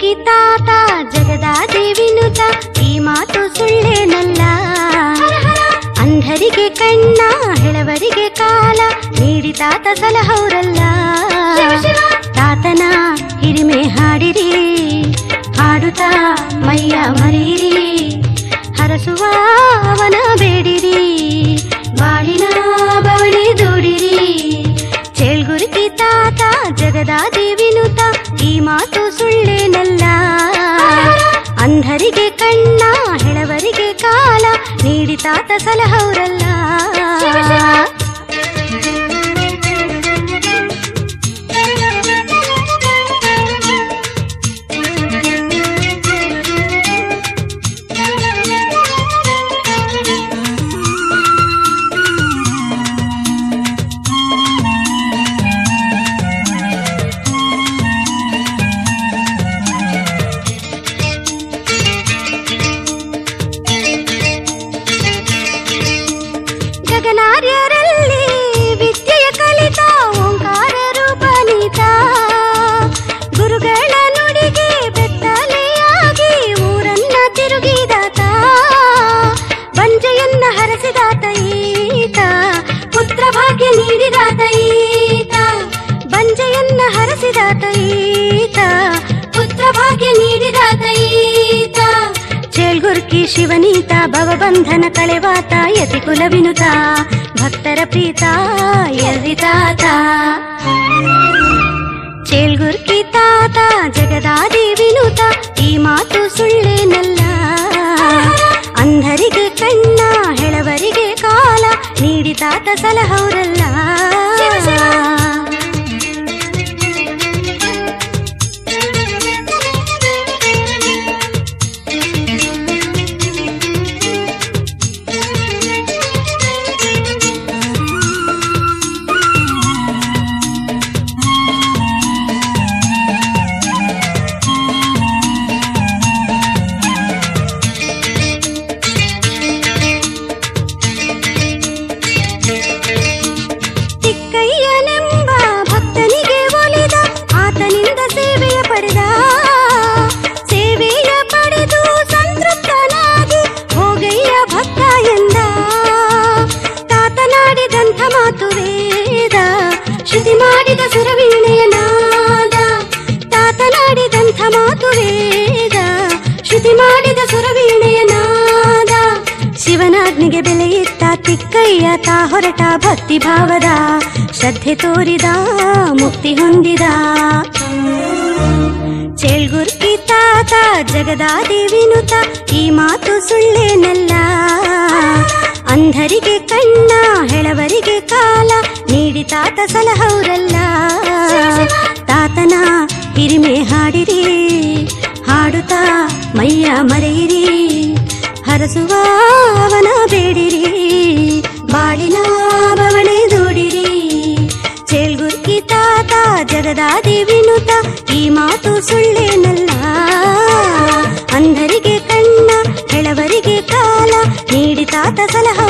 ಚೇಳ್ಗುರ್ಕಿ ತಾತ ಜಗದಾ ದೇವಿನುತ ಈ ಮಾತು ಸುಳ್ಳೇನಲ್ಲ ಅಂಧರಿಗೆ ಕಣ್ಣ ಹೆಳವರಿಗೆ ಕಾಲ ನೀಡಿ ತಾತ ಸಲಹೌರಲ್ಲ ತಾತನ ಹಿರಿಮೆ ಹಾಡಿರಿ ಹಾಡುತ್ತಾ ಮೈಯ ಮರೀರಿ ಹರಸುವ ಅವನ ಬೇಡಿರಿ ಬಾಳಿನ ಬವಣೆ ದೂಡಿರಿ ಚೇಳ್ಗುರುಕಿ ತಾತ ಜಗದಾ ದೇವಿನುತ ಈ ಮಾತು ಸುಳ್ಳೇನಲ್ಲ ಅಂಧರಿಗೆ ಕಣ್ಣ ಹೆಳವರಿಗೆ ಕಾಲ ನೀಡಿ ತಾತ ಸಲಹೌರಲ್ಲ ಗಗನಾರ್ಯರಲ್ಲಿ ವಿದ್ಯೆಯ ಕಲಿತ ಓಂಕಾರ ರೂಪನಿತ ಗುರುಗಳ ನುಡಿಗೆ ಬೆತ್ತಲೆಯಾಗಿ ಊರನ್ನ ತಿರುಗಿದಾತ ಬಂಜೆಯನ್ನ ಹರಸಿದಾತ ಈತ ಪುತ್ರ ಭಾಗ್ಯ ನೀಡಿದಾತ ಈತ ಬಂಜೆಯನ್ನ ಹರಸಿದಾತ ಈತ ಪುತ್ರ ಭಾಗ್ಯ ನೀಡಿದಾತ ಈತ ಚೇಳ್ಗುರ್ಕಿ ಶಿವನೀತ ಭವಬಂಧನ ಕಳೆವಾತ ಯತಿ ಕುಲವಿನುತ ಭಕ್ತರ ಪ್ರೀತ ಎಲ್ರಿ ತಾತ ಚೇಳ್ಗುರ್ಕಿ ತಾತ ಜಗದಾದೇವಿನುತ ಈ ಮಾತು ಸುಳ್ಳೇನಲ್ಲ ಅಂಧರಿಗೆ ಕಣ್ಣ ಹೆಳವರಿಗೆ ಕಾಲ ನೀಡಿ ತಾತ ಸಲಹೌರಲ್ಲ ತಿಕ್ಕಯ್ಯನೆಂಬ ಭಕ್ತನಿಗೆ ಒಲಿದ ಆತನಿಂದ ಸೇವೆಯ ಪಡೆದ ಸೇವೆಯ ಪಡೆದು ಸಂತೃಪ್ತನಾಗಿ ಹೋಗಯ್ಯ ಭಕ್ತ ಎಂದ ತಾತನಾಡಿದಂಥ ಮಾತು ವೇದ ಶ್ರುತಿ ಮಾಡಿದ ಸುರವೀಣೆಯ ನಾದ ತಾತನಾಡಿದಂಥ ಮಾತು ವೇದ ಶ್ರುತಿ ಮಾಡಿದ ಸುರವೀಣೆಯ ನಾದ ಶಿವನಾಜ್ಞೆಗೆ ಬೆಲೆ ಇತ್ತ ತಿಕ್ಕಯ್ಯ ತಾ ಹೊರಟ ಭಕ್ತಿ ಭಾವದ ಶ್ರದ್ಧೆ ತೋರಿದ ಮುಕ್ತಿ ಹೊಂದಿದ ಚೇಳ್ಗುರ್ಕಿ ತಾತ ಜಗದಾದೇವಿನುತ ಈ ಮಾತು ಸುಳ್ಳೇನಲ್ಲ ಅಂಧರಿಗೆ ಕಣ್ಣ ಹೆಳವರಿಗೆ ಕಾಲ ನೀಡಿ ತಾತ ಸಲಹೌರಲ್ಲ ತಾತನ ಹಿರಿಮೆ ಹಾಡಿರಿ ಹಾಡುತ್ತಾ ಮೈಯ ಮರೆಯಿರಿ ಹರಸುವ ಅವನ ಬೇಡಿರಿ ಬಾಳಿನ ಬವಣೆ ದೂಡಿರಿ ಚೇಳ್ಗುರ್ಕಿ ತಾತ ಜಗದಾದೇವಿನುತ ಈ ಮಾತು ಸುಳ್ಳೇನಲ್ಲ ಅಂಧರಿಗೆ ಕಣ್ಣ ಹೆಳವರಿಗೆ ಕಾಲ ನೀಡಿ ತಾತ ಸಲಹ